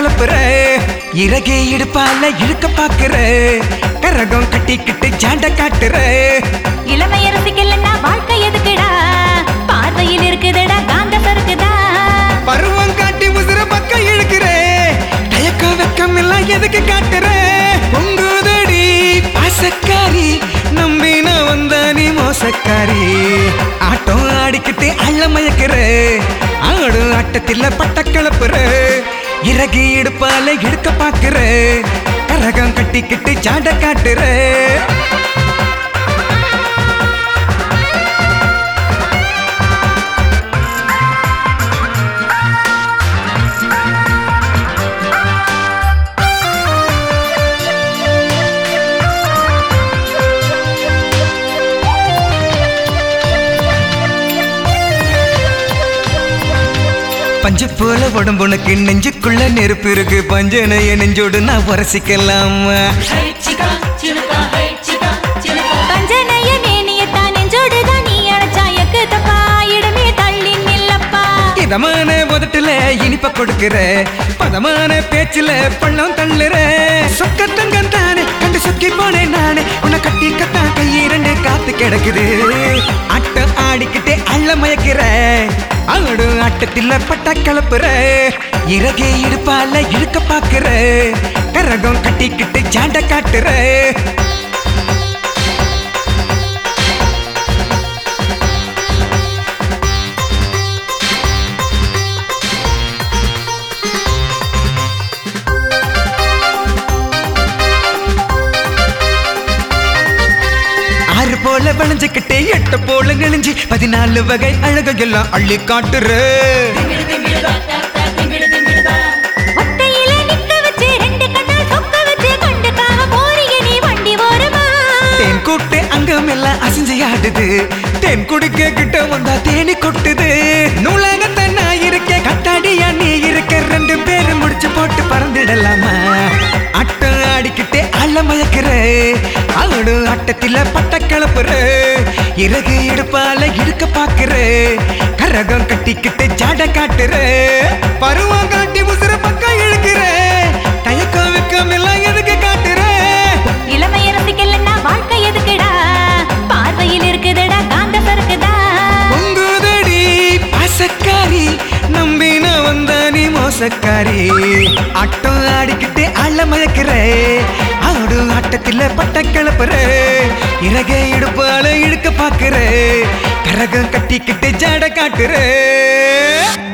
கிளப்புற இறகே இடுப்பால இழுக்க பாக்குற கரகம் கட்டிக்கிட்டு ஜாண்ட காட்டுற இளமையரசுக்கு இல்லைன்னா வாழ்க்கை எதுக்குடா பார்வையில் இருக்குதுடா காந்த சறுக்குதா பருவம் காட்டி உசுர பக்கம் இழுக்கிற தயக்கம் வெக்கம் எல்லாம் எதுக்கு காட்டுற பொங்குதடி பாசக்காரி நம்பின வந்த நீ மோசக்காரி ஆட்டம் ஆடிக்கிட்டு அள்ள மயக்கிற ஆடும் ஆட்டத்தில் பட்ட கிளப்புற இறகி இடுப்பால இழுக்க பாக்குற கரகம் கட்டிக்கிட்டு ஜாண்ட காட்டுற பஞ்சு போல உடம்புனக்கு நெஞ்சுக்குள்ள நெருப்பு இருக்கு பஞ்சனைய நெஞ்சோடு நான் உரசிக்கலாமா பஞ்சனைய மேனியத்தான் நெஞ்சோடுதான் நீ அழைச்சா எக்கு தப்பா இடமே தள்ளி நில்லப்பா இதமான உதட்டுல இனிப்ப கொடுக்கிற பதமான பேச்சுல பள்ளம் தள்ளுற சொக்க தங்கம் தானே கண்டு சொக்கி போனேன் நானே உன்னை கட்டி கத்தான் கை இரண்டு காத்து கிடக்குது ஆட்டம் ஆடிக்கிட்டே அள்ள மயக்கிற ஆடு ஆட்டத்தில் பட்ட கலப்புற இறகே இடுப்பால இழுக்க பாக்குற கரகம் கட்டிக்கிட்டு ஜாண்ட காட்டுற ஆறு போல வளைஞ்சுக்கிட்டே எட்டு போல நெளிஞ்சு பதினாலு வகை அழகையெல்லாம் அள்ளி காட்டுற ஒத்தையில நிக்க வச்சு ரெண்டு கண்ணால் சொக்க வச்சு கண்டுக்காம போறிய நீ வண்டி ஓரமா தேன் கூட்டு அங்கம் எல்லாம் அசைஞ்சு ஆடுது தேன் குடிக்க கிட்ட வந்தா தேனி கொட்டுது நூலகத்தை நான் இருக்க கத்தாடியா நீ இருக்க ரெண்டு பேரும் முடிச்சு போட்டு பறந்துடலாமா அட்டம் ஆடிக்கிட்டே அள்ள மயக்கிற அவடு ஆட்டத்தில பட்ட கிளப்புற இறகு இடுப்பால இழுக்க பாக்குற கரகம் கட்டிக்கிட்டு ஜாட காட்டுற பருவம் காட்டி உசுர பக்கம் இழுக்கிற தயக்கம் வெக்கம் எல்லாம் எதுக்கு காட்டுற இளமையரசுக்கு இல்லைன்னா வாழ்க்கை எதுக்குடா பார்வையில் இருக்குதுடா காந்த சறுக்குதா பொங்குதடி பாசக்காரி நம்பின வந்த நீ மோசக்காரி ஆட்டம் ஆடிக்கிட்டு அள்ள மயக்கிற ஆடு ஆட்டத்தில் பட்ட கிளப்புற இறக இடுப்பால இழுக்க பாக்குற கரகம் கட்டிக்கிட்டு ஜாட காட்டுற